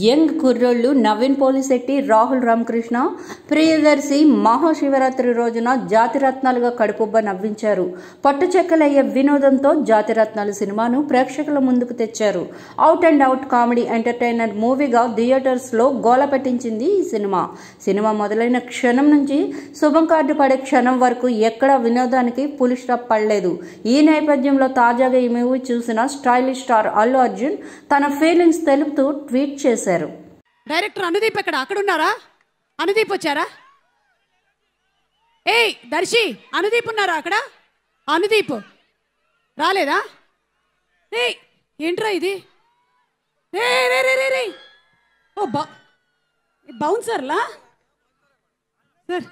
Young కుర్రోళ్ళు నవీన్ పోలిశెట్టి రాహుల్ రామకృష్ణ ప్రియదర్శి మహాశివరాత్రి రోజున జాతిరత్నాలుగా కడుపుబ్బ నవ్వించారు పట్టుచెక్కలయ్యే వినోదంతో జాతిరత్నాలు సినిమాను ప్రేక్షకుల ముందుకు తెచ్చారు out and out comedy entertainer మూవీగా థియేటర్స్ లో గోల పెట్టించింది ఈ సినిమా సినిమా మొదలైన క్షణం నుంచి శుభం కార్డు పడే క్షణం వరకు ఎక్కడా వినోదానికి పులి స్టాప్ పడలేదు ఈ నేపథ్యంలో తాజాగా ఈ మూవీ చూసిన స్టైలిష్ స్టార్ అల్లు అర్జున్ తన ఫీలింగ్స్ తెలుపుతూ ట్వీట్ చేశారు డైరెక్టర్ అనుదీప్ ఎక్కడ అక్కడ ఉన్నారా అనుదీప్ వచ్చారా ఏయ్ దర్శి అనుదీప్ ఉన్నారా అక్కడ అనుదీప్ రాలేదా ఏయ్ ఏంట్రా ఇది రే రే రే రే రే ఓ బౌ బౌన్సర్లా సార్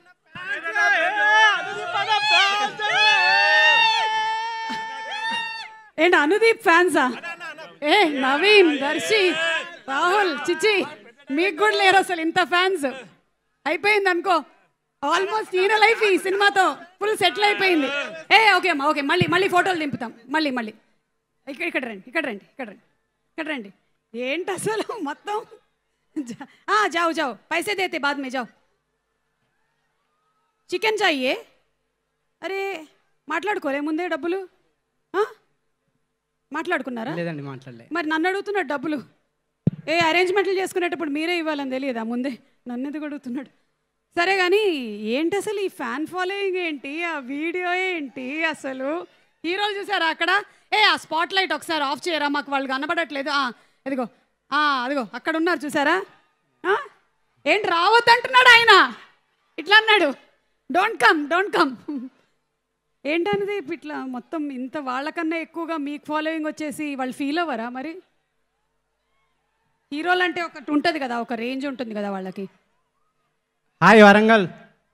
ఏంటి అనుదీప్ ఫ్యాన్సా ఏ నవీన్ దర్శి రాహుల్ చిచి మీకు కూడా లేరు అసలు ఇంత ఫ్యాన్స్ అయిపోయింది అనుకో ఆల్మోస్ట్ ఈయన లైఫ్ ఈ సినిమాతో ఫుల్ సెటిల్ అయిపోయింది ఏ ఓకే అమ్మా ఓకే మళ్ళీ మళ్ళీ ఫోటోలు దింపుతాం మళ్ళీ మళ్ళీ ఇక్కడ ఇక్కడ రండి ఇక్కడ రండి ఇక్కడ రండి ఇక్కడ రండి ఏంటి అసలు మొత్తం జా- ఆ, జావు జావు పైసే దేతే బాద్ మే జావు చికెన్ చాయే అరే మాట్లాడుకోలే ముందే డబ్బులు ఆ? మాట్లాడుకున్నారా లేదండి మాట్లాడలే మరి నన్ను అడుగుతున్నాడు డబ్బులు ఏ అరేంజ్మెంట్లు చేసుకునేటప్పుడు మీరే ఇవ్వాలని తెలియదా ముందే నన్ను ఎందుకు అడుగుతున్నాడు సరే కానీ ఏంటి అసలు ఈ ఫ్యాన్ ఫాలోయింగ్ ఏంటి ఆ వీడియో ఏంటి అసలు హీరోలు చూసారా అక్కడ ఏ ఆ స్పాట్ లైట్ ఒకసారి ఆఫ్ చేయరా మాకు వాళ్ళు కనబడట్లేదు ఆ, ఇదిగో ఆ, అదిగో అక్కడ ఉన్నారు చూసారా ఆ? ఏంటి రావద్దంటున్నాడు ఆయన ఇట్లా అన్నాడు డోంట్ కమ్ డోంట్ కమ్ ఏంటనేది ఇట్లా మొత్తం ఇంత వాళ్ళకన్నా ఎక్కువగా మీకు ఫాలోయింగ్ వచ్చేసి వాళ్ళు ఫీల్ అవ్వరా మరి హీరోలు అంటే ఒకటి ఉంటుంది కదా ఒక రేంజ్ ఉంటుంది కదా వాళ్ళకి హాయ్ వరంగల్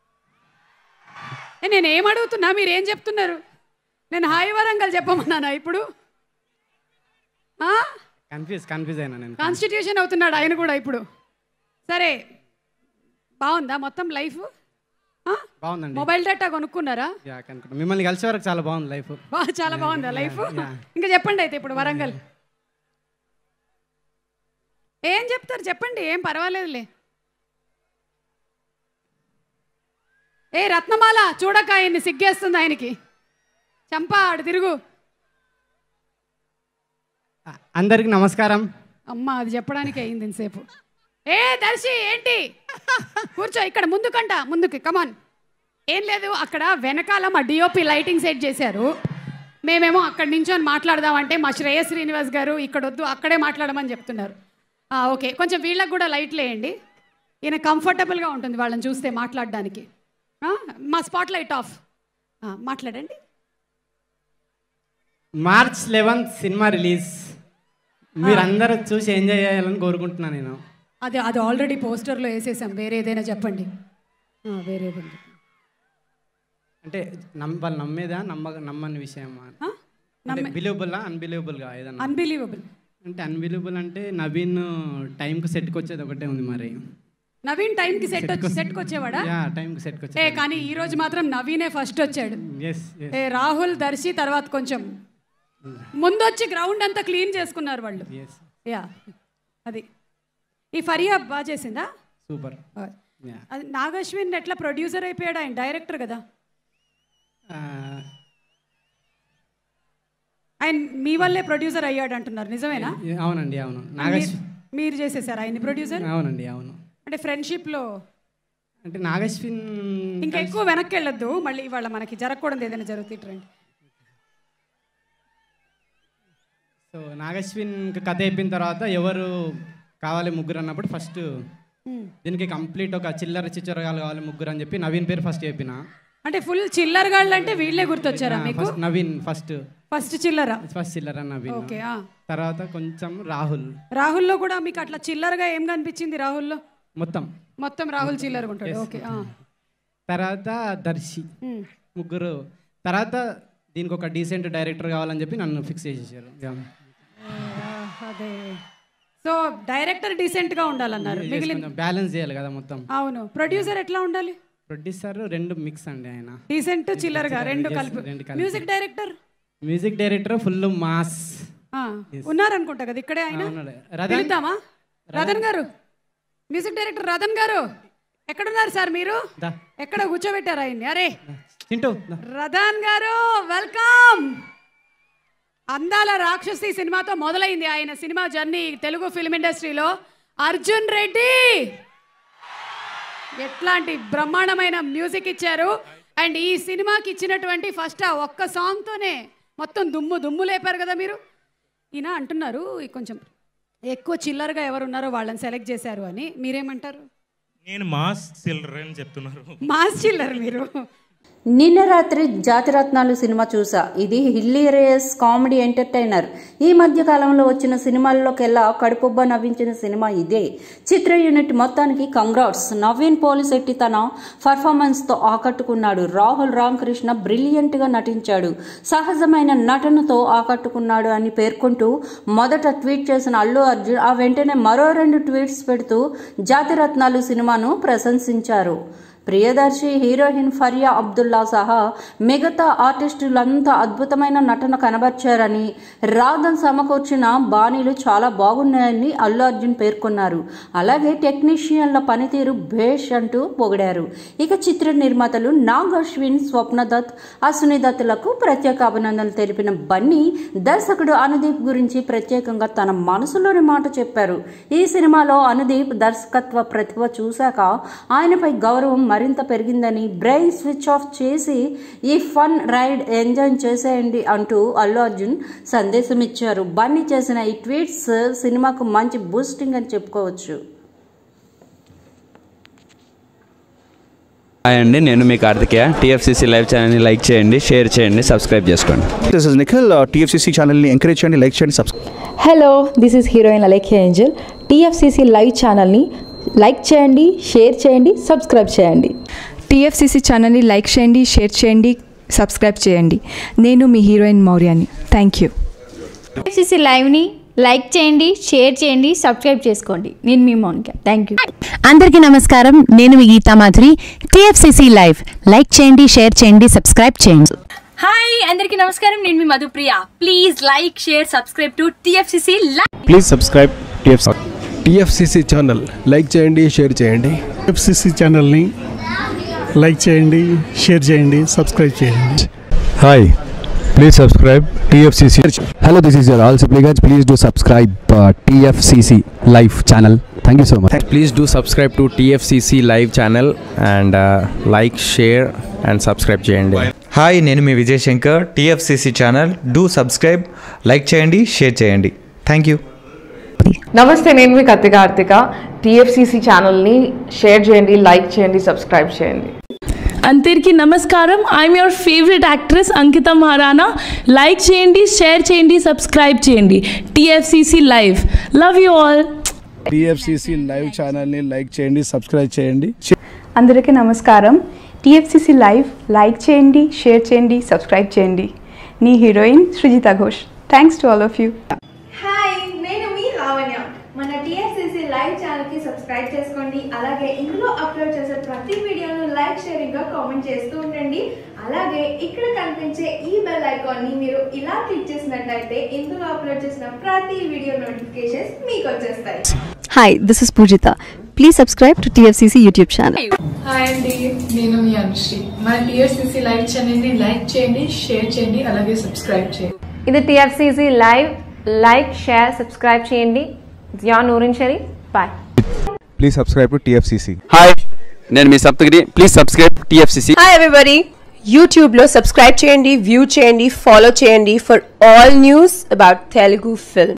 ఏ, నేను ఏం అడుగుతున్నా మీరు ఏం చెప్తున్నారు నేను హాయి వరంగల్ చెప్పమన్నానా ఇప్పుడు కన్ఫ్యూజ్ కన్ఫ్యూజ్ అయినా నేను కాన్స్టిట్యూషన్ అవుతున్నాడు ఆయన కూడా ఇప్పుడు సరే బాగుందా మొత్తం లైఫ్ బాగుందండి మొబైల్ డేటా కొనుక్కున్నారా యా కనుక్కుంటా మిమ్మల్ని కలిసే వరకు చాలా బాగుంది లైఫ్ బా చాలా బాగుందా లైఫ్ yeah. ఇంకా చెప్పండి అయితే ఇప్పుడు వరంగల్ ఏం చెప్తారు చెప్పండి ఏం పర్వాలేదులే ఏ రత్నమాల చూడక ఆయన్ని సిగ్గేస్తుంది ఆయనకి చంపా ఆడు తిరుగు అందరికి నమస్కారం అమ్మ అది చెప్పడానికి అయింది ఇంతసేపు ఏ దర్శి ఏంటి కూర్చో ఇక్కడ ముందుకంట ముందుకి కమాన్ ఏం లేదు అక్కడ వెనకాల మా డిఓపి లైటింగ్ సెట్ చేశారు మేమేమో అక్కడి నుంచొని మాట్లాడదామంటే మా శ్రేయ శ్రీనివాస్ గారు ఇక్కడ వద్దు అక్కడే మాట్లాడమని చెప్తున్నారు ఆ, ఓకే కొంచెం వీళ్ళకి కూడా లైట్లు వేయండి ఈయన కంఫర్టబుల్గా ఉంటుంది వాళ్ళని చూస్తే మాట్లాడడానికి ఆ, మా స్పాట్ లైట్ ఆఫ్ ఆ, మాట్లాడండి మార్చ్ లెవెన్త్ సినిమా రిలీజ్ మీరందరూ చూసి ఎంజాయ్ చేయాలని కోరుకుంటున్నాను నేను అది అది ఆల్రెడీ పోస్టర్లో వేసేసాం వేరే ఏదైనా చెప్పండి ఆ, వేరేది ఉంది. అంటే నమ్ వాళ్ళు నమ్మేదా నమ్మ నమ్మని విషయమా ఆ? అంటే బిలీవబుల్లా అన్బిలీవబుల్గా ఏదన్నా అన్బిలీవబుల్ అంటే అన్బిలీవబుల్ అంటే నవీన్ టైంకి సెట్కి వచ్చేది ఒకటే ఉంది మరి నవీన్ టైంకి సెట్ వచ్చి సెట్కి వచ్చేవాడా యా టైంకి సెట్కి ఏ వచ్చేది కానీ ఈ రోజు మాత్రం నవీనే ఫస్ట్ వచ్చాడు ఎస్ ఎస్ ఏ రాహుల్ దర్శి తర్వాత కొంచెం ముందు వచ్చి గ్రౌండ్ అంతా క్లీన్ చేసుకున్నారు వాళ్ళు ఎస్ యా అది ఈ ఫరియా బాగా చేసిందా సూపర్ యా అది నాగశ్విన్ ఎట్లా ప్రొడ్యూసర్ అయిపోయాడు ఆయన డైరెక్టర్ కదా ఆయన మీ వల్లే ప్రొడ్యూసర్ అయ్యాడు అంటున్నారు నిజమేనా అవునండి అవును నాగేష్ మీరు చేసేసారు ఆయన ప్రొడ్యూసర్ అవునండి అవును అంటే ఫ్రెండ్షిప్లో అంటే నాగశ్విన్ ఇంకా ఎక్కువ వెనక్కి వెళ్ళొద్దు మళ్ళీ ఇవాళ మనకి జరగకూడదు ఏదైనా జరుగుతుంది రండి సో నాగశ్విన్ కథ అయిపోయిన తర్వాత ఎవరు కావాలి ముగ్గురు అన్నప్పుడు ఫస్ట్ దీనికి కంప్లీట్ ఒక చిల్లర చిచ్చరగాలు కావాలి ముగ్గురు అని చెప్పి నవీన్ పేరు ఫస్ట్ చెప్పిన అంటే ఫుల్ చిల్లర్ గాళ్ళు అంటే వీళ్ళే గుర్తొచ్చారా మీకు ఫస్ట్ నవీన్ ఫస్ట్ ఫస్ట్ చిల్లర ఫస్ట్ చిల్లర నవీన్ ఓకే ఆ. తర్వాత కొంచెం రాహుల్ రాహుల్లో కూడా మీకు అట్లా చిల్లరగా ఏం కనిపించింది రాహుల్లో మొత్తం మొత్తం రాహుల్ చిల్లరగా ఉంటాడు ఓకే ఆ. తర్వాత దర్శి ఉమ్. ముగ్గురు తర్వాత దీనికి ఒక డీసెంట్ డైరెక్టర్ కావాలని చెప్పి నన్ను ఫిక్స్ చేసేసారు ఆ, అదే సో డైరెక్టర్ డీసెంట్ గా ఉండాలన్నారు మిగిలిన బ్యాలెన్స్ చేయాలి కదా మొత్తం అవును ప్రొడ్యూసర్ ఎట్లా ఉండాలి ప్రొడ్యూసర్ రెండు మిక్స్ అండి ఆయన డీసెంట్ చిల్లరగా రెండు కలిపి రెండు కలిపి. Music director music director full mass ఉన్నారనుకుంటా కదా ఇక్కడే ఆయన ఉన్నాడు రథాంగ్ పిలుద్దామా రతన్ గారు మ్యూజిక్ డైరెక్టర్ రతన్ గారు ఎక్కడున్నారు సార్ మీరు దా ఎక్కడ కూర్చోబెట్టారు ఆయన్ని అరే చింటూ దా. రతన్ గారు వెల్కమ్ అందాల రాక్షసి సినిమాతో మొదలైంది ఆయన సినిమా జర్నీ తెలుగు ఫిల్మ్ ఇండస్ట్రీలో అర్జున్ రెడ్డి ఎట్లాంటి బ్రహ్మాండమైన మ్యూజిక్ ఇచ్చారు అండ్ ఈ సినిమాకి ఇచ్చినటువంటి ఫస్ట్ ఆ ఒక్క సాంగ్తోనే మొత్తం దుమ్ము దుమ్ము లేపారు కదా మీరు ఈయన అంటున్నారు ఈ కొంచెం ఎక్కువ చిల్లరగా ఎవరున్నారో వాళ్ళని సెలెక్ట్ చేశారు అని మీరేమంటారు నేను మాస్ చిల్డ్రన్ అని చెప్తున్నారు మాస్ చిల్లర్ మీరు నిన్న రాత్రి జాతిరత్నాలు సినిమా చూసా ఇది హిల్లీరియస్ కామెడీ ఎంటర్టైనర్ ఈ మధ్య కాలంలో వచ్చిన సినిమాల్లోకెల్లా కడుపుబ్బ నవ్వించిన సినిమా ఇదే చిత్ర యూనిట్ మొత్తానికి కంగ్రాట్స్ నవీన్ పోలిశెట్టి తన పర్ఫార్మెన్స్తో ఆకట్టుకున్నాడు రాహుల్ రామకృష్ణ బ్రిలియంట్గా నటించాడు సహజమైన నటనతో ఆకట్టుకున్నాడు అని పేర్కొంటూ మొదట ట్వీట్ చేసిన అల్లు అర్జున్ ఆ వెంటనే మరో రెండు ట్వీట్స్ పెడుతూ జాతిరత్నాలు సినిమాను ప్రశంసించారు ప్రియదర్శి హీరోయిన్ ఫరియా అబ్దుల్లా సహా మిగతా ఆర్టిస్టులంతా అద్భుతమైన నటన కనబర్చారని రాధన్ సమకూర్చిన బాణీలు చాలా బాగున్నాయని అల్లు అర్జున్ పేర్కొన్నారు అలాగే టెక్నీషియన్ల పనితీరు భేష్ అంటూ పొగిడారు ఇక చిత్ర నిర్మాతలు నాగ్ అశ్విన్ స్వప్నదత్ అశ్విని దత్తులకు ప్రత్యేక అభినందనలు తెలిపిన బన్నీ దర్శకుడు అనుదీప్ గురించి ప్రత్యేకంగా తన మనసులోని మాట చెప్పారు ఈ సినిమాలో అనుదీప్ దర్శకత్వ ప్రతిభ చూశాక ఆయనపై గౌరవం మరింత పెరిగిందని బ్రెయిన్ స్విచ్ ఆఫ్ చేసి ఈ ఫన్ రైడ్ ఎంజాయ్ చేసేయండి అంటూ అల్లు అర్జున్ సందేశం ఇచ్చారు బన్నీ చేసిన ఈ ట్వీట్స్ సినిమాకు మంచి బూస్టింగ్ అని చెప్పుకోవచ్చు హాయ్ అండి నేను మీ కార్తికేయ టీఎఫ్సీసీ లైవ్ ఛానల్ని లైక్ చేయండి షేర్ చేయండి సబ్స్క్రైబ్ చేసుకోండి దిస్ ఇస్ నిఖిల్ టీఎఫ్సీసీ ఛానల్ని ఎంకరేజ్ చేయండి లైక్ చేయండి subscribe hello this is heroine Alekhya Angel TFCC live ఛానల్ని లైక్ చేయండి షేర్ చేయండి సబ్స్క్రైబ్ చేయండి టీఎఫ్సీసీ ఛానల్ని లైక్ చేయండి షేర్ చేయండి సబ్స్క్రైబ్ చేయండి నేను మీ heroine Mouryani thank you FCC లైవ్ని లైక్ చేయండి షేర్ చేయండి సబ్స్క్రైబ్ చేసుకోండి నేను మీ మౌనిక థ్యాంక్ యూ అందరికీ నమస్కారం నేను మీ Geetha Madhuri TFCC live like చేయండి షేర్ చేయండి సబ్స్క్రైబ్ చేయండి హాయ్ అందరికీ నమస్కారం నేను మీ Madhupriya please like share subscribe to TFCC live please subscribe TFC TFCC channel like చేయండి షేర్ చేయండి ఎఫ్సిసి ఛానల్ని లైక్ చేయండి షేర్ చేయండి సబ్స్క్రైబ్ చేయండి hi please subscribe TFCC hello this is your Rahul Sipligunj please do subscribe TFCC live channel thank you so much please do subscribe to TFCC live channel and like share and subscribe చేయండి hi నేను మీ Vijay Shankar TFCC channel do subscribe like చేయండి share చేయండి thank you నమస్తే నేను మీ Kathi Karthika TFCC ఛానల్ని share చేయండి లైక్ చేయండి సబ్స్క్రైబ్ చేయండి అందరికీ నమస్కారం I'm your favourite actress Ankita Maharana like చేయండి షేర్ చేయండి సబ్స్క్రైబ్ చేయండి TFCC live love you all TFCC live ఛానల్ని లైక్ చేయండి సబ్స్క్రైబ్ చేయండి అందరికీ నమస్కారం టీఎఫ్సీసీ లైవ్ లైక్ చేయండి షేర్ చేయండి సబ్స్క్రైబ్ చేయండి నీ heroine Srujitha Ghosh thanks to all of you hi నేను మీ లావణ్య మన టీఎస్సీసీ లైవ్ ఛానల్కి సబ్స్క్రైబ్ చేసుకోండి అలాగే ఇందులో అప్లోడ్ చేసే ప్రతి వీడియోను లైక్ షేరింగ్గా కామెంట్ చేస్తూ ఉండండి అలాగే ఇక్కడ కనిపించే ఈ బెల్ ఐకాన్ని మీరు ఇలా క్లిక్ చేసినట్లయితే ఇందులో అప్లోడ్ చేసిన ప్రతి వీడియో నోటిఫికేషన్స్ మీకు వచ్చేస్తాయి hi this is Poojitha please subscribe to TFCC YouTube channel hi అండి నేను మీ అనుశ్రీ మన టీఎఫ్సిసి లైవ్ ఛానల్ని లైక్ చేయండి షేర్ చేయండి అలాగే సబ్స్క్రైబ్ చేయండి ఇది TFCC live like share subscribe చేయండి Zia Noorin Sharif bye please subscribe to TFCC hi నేను మీ Saptagiri please subscribe TFCC hi everybody యూట్యూబ్లో సబ్స్క్రైబ్ చేయండి వ్యూ చేయండి ఫాలో చేయండి for all news about Telugu film